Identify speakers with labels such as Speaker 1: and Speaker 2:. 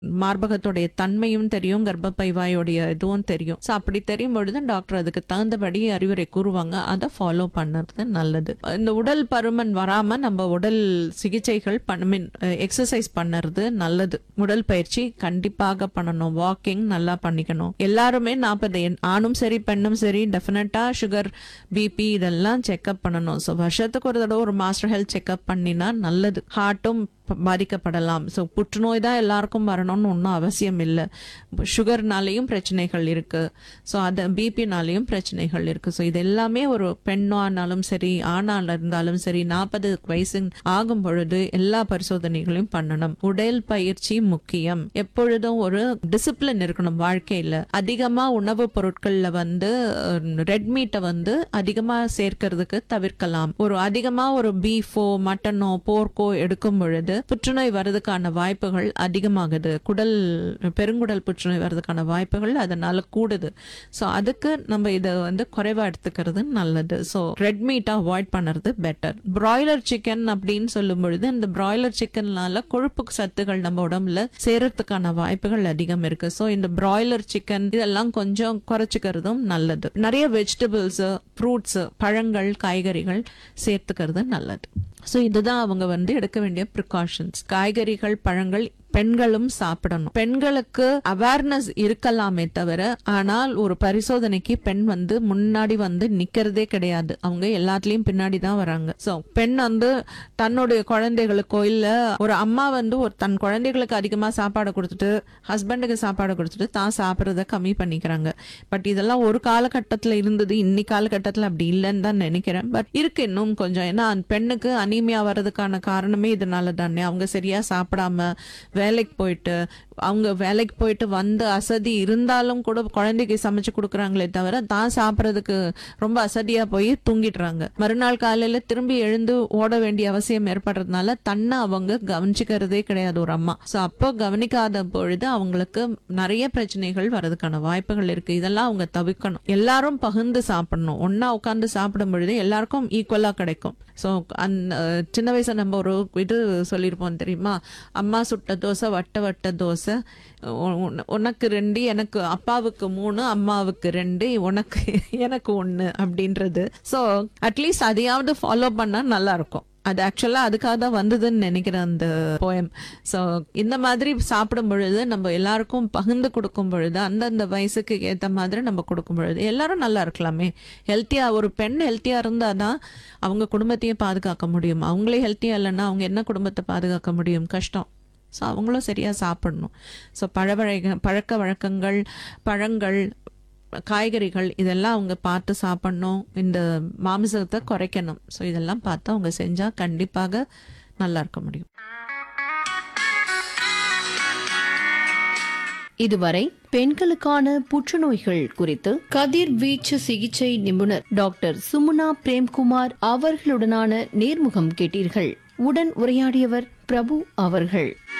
Speaker 1: மார்பகத்துடைய தன்மையும் தெரியும் கர்ப்பப்பை வாயோடைய இதுவும் தெரியும் ஸோ அப்படி தெரியும் பொழுது டாக்டர் அதுக்கு தகுந்தபடி அறிவுரை கூறுவாங்க அதை ஃபாலோ பண்ணுறது நல்லது இந்த உடல் பருமன் வராம நம்ம உடல் சிகிச்சைகள் பண்ண எக்ஸசைஸ் பண்ணுறது நல்லது உடல் பயிற்சி கண்டிப்பாக பண்ணணும் வாக்கிங் நல்லா பண்ணிக்கணும் எல்லாருமே நாற்பது ஆணும் சரி பெண்ணும் சரி டெஃபினட்டா சுகர் பிபி இதெல்லாம் செக்அப் பண்ணணும் ஸோ வருஷத்துக்கு ஒரு தடவை ஒரு மாஸ்டர் ஹெல்த் செக்அப் பண்ணினா நல்லது ஹார்ட்டும் பாதிக்கப்படலாம் ஸோ புற்றுநோய் தான் எல்லாருக்கும் வரணும்னு ஒன்றும் அவசியம் இல்லை சுகர்னாலேயும் பிரச்சனைகள் இருக்கு ஸோ அது பிபினாலேயும் பிரச்சனைகள் இருக்கு ஸோ இது எல்லாமே ஒரு பெண்ணானாலும் சரி ஆணால இருந்தாலும் சரி நாற்பது வயசு ஆகும் பொழுது எல்லா பரிசோதனைகளையும் பண்ணணும் உடல் பயிற்சி முக்கியம் எப்பொழுதும் ஒரு டிசிப்ளின் இருக்கணும் வாழ்க்கையில அதிகமா உணவுப் பொருட்கள்ல வந்து ரெட் மீட்டை வந்து அதிகமா சேர்க்கறதுக்கு தவிர்க்கலாம் ஒரு அதிகமா ஒரு பீஃபோ மட்டனோ போர்க்கோ எடுக்கும் பொழுது புற்றுநோய் வர்றதுக்கான வாய்ப்புகள் அதிகமாகுது குடல் பெருங்குடல் புற்றுநோய் வர்றதுக்கான வாய்ப்புகள் அதனால கூடுது ஸோ அதுக்கு நம்ம இதை வந்து குறைவா எடுத்துக்கிறது நல்லது ஸோ ரெட் மீட்டை அவாய்ட் பண்ணுறது பெட்டர் பிராய்லர் சிக்கன் அப்படின்னு சொல்லும் பொழுது இந்த பிராய்லர் சிக்கன்னால கொழுப்பு சத்துகள் நம்ம உடம்புல சேரத்துக்கான வாய்ப்புகள் அதிகம் இருக்கு ஸோ இந்த பிராய்லர் சிக்கன் இதெல்லாம் கொஞ்சம் குறைச்சிக்கிறதும் நல்லது நிறைய வெஜிடபிள்ஸ் ஃப்ரூட்ஸ் பழங்கள் காய்கறிகள் சேர்த்துக்கிறது நல்லது ஸோ இதுதான் அவங்க வந்து எடுக்க வேண்டிய ப்ரிகாஷன்ஸ் காய்கறிகள் பழங்கள் பெண்களும் சாப்பிடணும் பெண்களுக்கு அவேர்னஸ் இருக்கலாமே தவிர ஆனால் ஒரு பரிசோதனைக்கு பெண் வந்து முன்னாடி வந்து நிக்கிறதே கிடையாது அவங்க எல்லாத்துலயும் பின்னாடி தான் வராங்க சோ பெண் வந்து தன்னுடைய குழந்தைகளுக்கோ இல்ல ஒரு அம்மா வந்து ஒரு தன் குழந்தைகளுக்கு அதிகமா சாப்பாடு கொடுத்துட்டு ஹஸ்பண்டுக்கு சாப்பாடு கொடுத்துட்டு தான் சாப்பிட்றத கம்மி பண்ணிக்கிறாங்க பட் இதெல்லாம் ஒரு காலகட்டத்துல இருந்தது இன்னி காலகட்டத்துல அப்படி இல்லைன்னு தான் நினைக்கிறேன் பட் இருக்கு இன்னும் கொஞ்சம் ஏன்னா அந்த பெண்ணுக்கு அனீமியா வர்றதுக்கான காரணமே இதனால தானே அவங்க சரியா சாப்பிடாம வேலைக்கு போயிட்டு அவங்க வேலைக்கு போயிட்டு வந்து அசதி இருந்தாலும் கூட குழந்தைக்கு சமைச்சு கொடுக்குறாங்களே தவிர தான் சாப்பிட்றதுக்கு ரொம்ப அசதியா போய் தூங்கிடுறாங்க மறுநாள் காலையில திரும்பி எழுந்து ஓட வேண்டிய அவசியம் ஏற்படுறதுனால தன்னை அவங்க கவனிச்சுக்கிறதே கிடையாது ஒரு அம்மா ஸோ அப்போ கவனிக்காத பொழுது அவங்களுக்கு நிறைய பிரச்சனைகள் வர்றதுக்கான வாய்ப்புகள் இருக்கு இதெல்லாம் அவங்க தவிர்க்கணும் எல்லாரும் பகிர்ந்து சாப்பிடணும் ஒன்னா உட்காந்து சாப்பிடும் பொழுது எல்லாருக்கும் ஈக்குவலா கிடைக்கும் ஸோ அந்த சின்ன வயசுல நம்ம ஒரு இது சொல்லியிருப்போம் தெரியுமா அம்மா சுட்ட தோசை வட்ட வட்ட தோசை உ- உன- உனக்கு ரெண்டு எனக்கு அப்பாவுக்கு மூணு அம்மாவுக்கு ரெண்டு உனக்கு எனக்கு ஒன்று அப்படின்றது ஸோ அட்லீஸ்ட் அதையாவது ஃபாலோ பண்ணா நல்லா இருக்கும் அது ஆக்சுவலா அதுக்காக தான் வந்ததுன்னு நினைக்கிறேன் அந்த போயம் ஸோ இந்த மாதிரி சாப்பிடும் பொழுது நம்ம எல்லாருக்கும் பகிர்ந்து கொடுக்கும் பொழுது அந்தந்த வயசுக்கு ஏற்ற மாதிரி நம்ம கொடுக்கும் பொழுது எல்லாரும் நல்லா இருக்கலாமே ஹெல்த்தியா ஒரு பெண் ஹெல்த்தியா இருந்தாதான் அவங்க குடும்பத்தையும் பாதுகாக்க முடியும் அவங்களே ஹெல்த்தியா இல்லைன்னா அவங்க என்ன குடும்பத்தை பாதுகாக்க முடியும் கஷ்டம் ஸோ அவங்களும் சரியாக சாப்பிடணும் ஸோ பழவழக பழக்க வழக்கங்கள் பழங்கள் காய்கறிகள் இதெல்லாம் அவங்க பார்த்து சாப்பிடணும் இந்த மாமிசத்தை குறைக்கணும் ஸோ இதெல்லாம் பார்த்து அவங்க செஞ்சால் கண்டிப்பாக நல்லா இருக்க முடியும்
Speaker 2: இதுவரை பெண்களுக்கான புற்றுநோய்கள் குறித்து கதிர்வீச்சு சிகிச்சை நிபுணர் டாக்டர் சுமுனா பிரேம்குமார் அவர்களுடனான நேர்முகம் கேட்டீர்கள் உடன் உரையாடியவர் பிரபு அவர்கள்